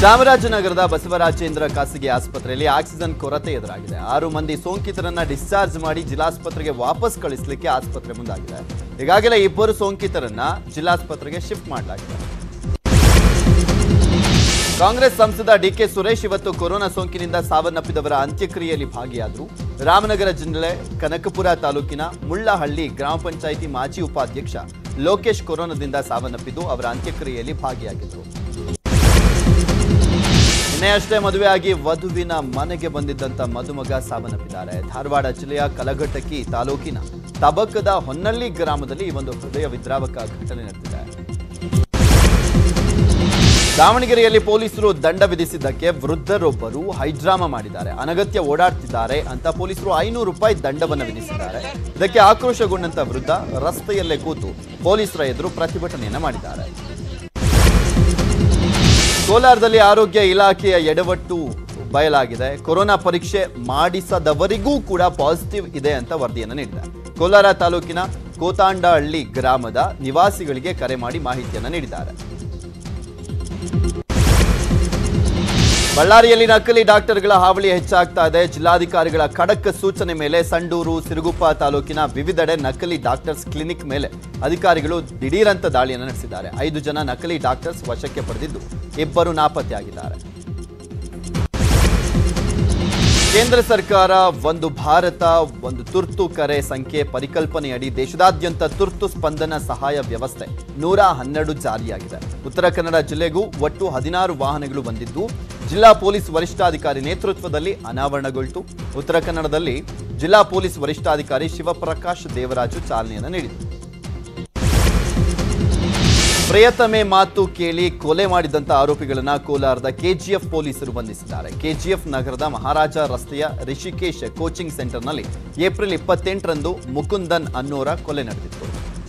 ಚಾಮರಾಜನಗರದ ಬಸವರಾಜೇಂದ್ರ ಖಾಸಗಿ ಆಸ್ಪತ್ರೆಯಲ್ಲಿ ಆಕ್ಸಿಜನ್ ಕೊರತೆ ಎದುರಾಗಿದೆ ಆರು ಮಂದಿ ಸೋಂಕಿತರನ್ನ ಡಿಸ್ಚಾರ್ಜ್ ಮಾಡಿ ಜಿಲ್ಲಾಸ್ಪತ್ರೆಗೆ ವಾಪಸ್ ಕಳಿಸಲಿಕ್ಕೆ ಆಸ್ಪತ್ರೆ ಮುಂದಾಗಿದೆ ಈಗಾಗಲೇ ಇಬ್ಬರು ಸೋಂಕಿತರನ್ನ ಜಿಲ್ಲಾಸ್ಪತ್ರೆಗೆ ಶಿಫ್ಟ್ ಮಾಡಲಾಗಿದೆ ಕಾಂಗ್ರೆಸ್ ಸಂಸದ ಡಿಕೆ ಸುರೇಶ್ ಇವತ್ತು ಕೊರೋನಾ ಸೋಂಕಿನಿಂದ ಸಾವನ್ನಪ್ಪಿದವರ ಅಂತ್ಯಕ್ರಿಯೆಯಲ್ಲಿ ಭಾಗಿಯಾದರು ರಾಮನಗರ ಜಿಲ್ಲೆ ಕನಕಪುರ ತಾಲೂಕಿನ ಮುಳ್ಳಹಳ್ಳಿ ಗ್ರಾಮ ಪಂಚಾಯಿತಿ ಮಾಜಿ ಉಪಾಧ್ಯಕ್ಷ ಲೋಕೇಶ್ ಕೊರೋನಾದಿಂದ ಸಾವನ್ನಪ್ಪಿದ್ದು ಅವರ ಅಂತ್ಯಕ್ರಿಯೆಯಲ್ಲಿ ಭಾಗಿಯಾಗಿದ್ದರು ನಿನ್ನೆಯಷ್ಟೇ ಮದುವೆಯಾಗಿ ವಧುವಿನ ಮನೆಗೆ ಬಂದಿದ್ದಂತ ಮದುಮಗ ಸಾವನ್ನಪ್ಪಿದ್ದಾರೆ ಧಾರವಾಡ ಜಿಲ್ಲೆಯ ಕಲಘಟಕಿ ತಾಲೂಕಿನ ತಬಕದ ಹೊನ್ನಳ್ಳಿ ಗ್ರಾಮದಲ್ಲಿ ಈ ಒಂದು ಹೃದಯ ವಿದ್ರಾವಕ ಘಟನೆ ನಡೆದಿದೆ ದಾವಣಗೆರೆಯಲ್ಲಿ ಪೊಲೀಸರು ದಂಡ ವಿಧಿಸಿದ್ದಕ್ಕೆ ವೃದ್ಧರೊಬ್ಬರು ಹೈಡ್ರಾಮಾ ಮಾಡಿದ್ದಾರೆ ಅನಗತ್ಯ ಓಡಾಡ್ತಿದ್ದಾರೆ ಅಂತ ಪೊಲೀಸರು ಐನೂರು ರೂಪಾಯಿ ದಂಡವನ್ನು ವಿಧಿಸಿದ್ದಾರೆ ಇದಕ್ಕೆ ಆಕ್ರೋಶಗೊಂಡಂತ ವೃದ್ಧ ರಸ್ತೆಯಲ್ಲೇ ಕೂತು ಪೊಲೀಸರ ಎದುರು ಪ್ರತಿಭಟನೆಯನ್ನ ಮಾಡಿದ್ದಾರೆ ಕೋಲಾರದಲ್ಲಿ ಆರೋಗ್ಯ ಇಲಾಖೆಯ ಎಡವಟ್ಟು ಬಯಲಾಗಿದೆ ಕೊರೋನಾ ಪರೀಕ್ಷೆ ಮಾಡಿಸದವರಿಗೂ ಕೂಡ ಪಾಸಿಟಿವ್ ಇದೆ ಅಂತ ವರದಿಯನ್ನು ನೀಡಿದೆ ಕೋಲಾರ ತಾಲೂಕಿನ ಕೋತಾಂಡಹಳ್ಳಿ ಗ್ರಾಮದ ನಿವಾಸಿಗಳಿಗೆ ಕರೆ ಮಾಡಿ ಮಾಹಿತಿಯನ್ನು ನೀಡಿದ್ದಾರೆ ಬಳ್ಳಾರಿಯಲ್ಲಿ ನಕಲಿ ಡಾಕ್ಟರ್ಗಳ ಹಾವಳಿ ಹೆಚ್ಚಾಗ್ತಾ ಇದೆ ಜಿಲ್ಲಾಧಿಕಾರಿಗಳ ಖಡಕ್ ಸೂಚನೆ ಮೇಲೆ ಸಂಡೂರು ಸಿರುಗುಪ್ಪ ತಾಲೂಕಿನ ವಿವಿಧೆಡೆ ನಕಲಿ ಡಾಕ್ಟರ್ಸ್ ಕ್ಲಿನಿಕ್ ಮೇಲೆ ಅಧಿಕಾರಿಗಳು ದಿಢೀರಂತ ದಾಳಿಯನ್ನು ನಡೆಸಿದ್ದಾರೆ ಐದು ಜನ ನಕಲಿ ಡಾಕ್ಟರ್ಸ್ ವಶಕ್ಕೆ ಪಡೆದಿದ್ದು ಇಬ್ಬರು ನಾಪತ್ತೆಯಾಗಿದ್ದಾರೆ ಕೇಂದ್ರ ಸರ್ಕಾರ ಒಂದು ಭಾರತ ಒಂದು ತುರ್ತು ಕರೆ ಸಂಖ್ಯೆ ಪರಿಕಲ್ಪನೆಯಡಿ ದೇಶದಾದ್ಯಂತ ತುರ್ತು ಸ್ಪಂದನ ಸಹಾಯ ವ್ಯವಸ್ಥೆ ನೂರ ಹನ್ನೆರಡು ಜಾರಿಯಾಗಿದೆ ಉತ್ತರ ಕನ್ನಡ ಜಿಲ್ಲೆಗೂ ಒಟ್ಟು ಹದಿನಾರು ವಾಹನಗಳು ಬಂದಿದ್ದು ಜಿಲ್ಲಾ ಪೊಲೀಸ್ ವರಿಷ್ಠಾಧಿಕಾರಿ ನೇತೃತ್ವದಲ್ಲಿ ಅನಾವರಣಗೊಳಿತು ಉತ್ತರ ಕನ್ನಡದಲ್ಲಿ ಜಿಲ್ಲಾ ಪೊಲೀಸ್ ವರಿಷ್ಠಾಧಿಕಾರಿ ಶಿವಪ್ರಕಾಶ್ ದೇವರಾಜು ಚಾಲನೆಯನ್ನು ನೀಡಿದರು ಪ್ರಿಯತಮೆ ಮಾತು ಕೇಳಿ ಕೊಲೆ ಮಾಡಿದಂತ ಆರೋಪಿಗಳನ್ನ ಕೋಲಾರದ ಕೆಜಿಎಫ್ ಪೊಲೀಸರು ಬಂಧಿಸಿದ್ದಾರೆ ಕೆಜಿಎಫ್ ನಗರದ ಮಹಾರಾಜ ರಸ್ತೆಯ ರಿಷಿಕೇಶ್ ಕೋಚಿಂಗ್ ಸೆಂಟರ್ನಲ್ಲಿ ಏಪ್ರಿಲ್ ಇಪ್ಪತ್ತೆಂಟರಂದು ಮುಕುಂದನ್ ಅನ್ನೋರ ಕೊಲೆ ನಡೆದಿತ್ತು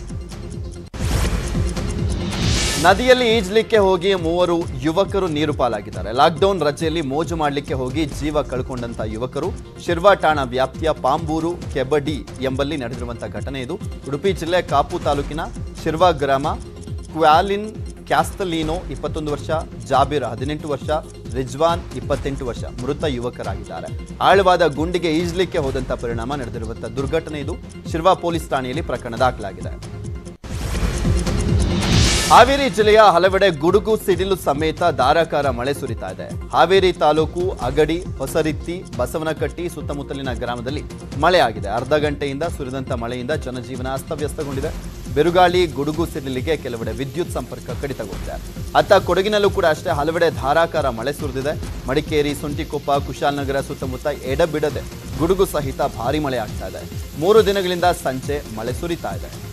ನದಿಯಲ್ಲಿ ಈಜ್ಲಿಕ್ಕೆ ಹೋಗಿ ಮೂವರು ಯುವಕರು ನೀರು ಪಾಲಾಗಿದ್ದಾರೆ ಲಾಕ್ಡೌನ್ ರಜೆಯಲ್ಲಿ ಮೋಜು ಮಾಡಲಿಕ್ಕೆ ಹೋಗಿ ಜೀವ ಕಳ್ಕೊಂಡಂತ ಯುವಕರು ಶಿರ್ವಾ ಠಾಣಾ ವ್ಯಾಪ್ತಿಯ ಪಾಂಬೂರು ಕೆಬಡಿ ಎಂಬಲ್ಲಿ ನಡೆದಿರುವಂತಹ ಘಟನೆ ಇದು ಉಡುಪಿ ಜಿಲ್ಲೆ ಕಾಪು ತಾಲೂಕಿನ ಶಿರ್ವಾ ಗ್ರಾಮ ಕ್ವಾಲಿನ್ ಕ್ಯಾಸ್ತಲೀನೋ ಇಪ್ಪತ್ತೊಂದು ವರ್ಷ ಜಾಬೀರ್ ಹದಿನೆಂಟು ವರ್ಷ ರಿಜ್ವಾನ್ ಇಪ್ಪತ್ತೆಂಟು ವರ್ಷ ಮೃತ ಯುವಕರಾಗಿದ್ದಾರೆ ಆಳವಾದ ಗುಂಡಿಗೆ ಈಜ್ಲಿಕ್ಕೆ ಹೋದಂತ ಪರಿಣಾಮ ನಡೆದಿರುವಂತಹ ದುರ್ಘಟನೆ ಇದು ಶಿರ್ವಾ ಪೊಲೀಸ್ ಠಾಣೆಯಲ್ಲಿ ಪ್ರಕರಣ ದಾಖಲಾಗಿದೆ ಹಾವೇರಿ ಜಿಲ್ಲೆಯ ಹಲವೆಡೆ ಗುಡುಗು ಸಿಡಿಲು ಸಮೇತ ಧಾರಾಕಾರ ಮಳೆ ಸುರಿತಾ ಇದೆ ಹಾವೇರಿ ತಾಲೂಕು ಅಗಡಿ ಹೊಸರಿತ್ತಿ ಬಸವನಕಟ್ಟಿ ಸುತ್ತಮುತ್ತಲಿನ ಗ್ರಾಮದಲ್ಲಿ ಮಳೆ ಆಗಿದೆ ಅರ್ಧ ಗಂಟೆಯಿಂದ ಸುರಿದಂತ ಮಳೆಯಿಂದ ಜನಜೀವನ ಅಸ್ತವ್ಯಸ್ತಗೊಂಡಿದೆ ಬಿರುಗಾಳಿ ಗುಡುಗು ಸಿಡಿಲಿಗೆ ಕೆಲವೆಡೆ ವಿದ್ಯುತ್ ಸಂಪರ್ಕ ಕಡಿತಗೊಂಡಿದೆ ಅತ್ತ ಕೊಡಗಿನಲ್ಲೂ ಕೂಡ ಅಷ್ಟೇ ಹಲವೆಡೆ ಧಾರಾಕಾರ ಮಳೆ ಸುರಿದಿದೆ ಮಡಿಕೇರಿ ಸುಂಟಿಕೊಪ್ಪ ಕುಶಾಲನಗರ ಸುತ್ತಮುತ್ತ ಎಡಬಿಡದೆ ಗುಡುಗು ಸಹಿತ ಭಾರಿ ಮಳೆ ಆಗ್ತಾ ಇದೆ ಮೂರು ದಿನಗಳಿಂದ ಸಂಜೆ ಮಳೆ ಸುರಿತಾ ಇದೆ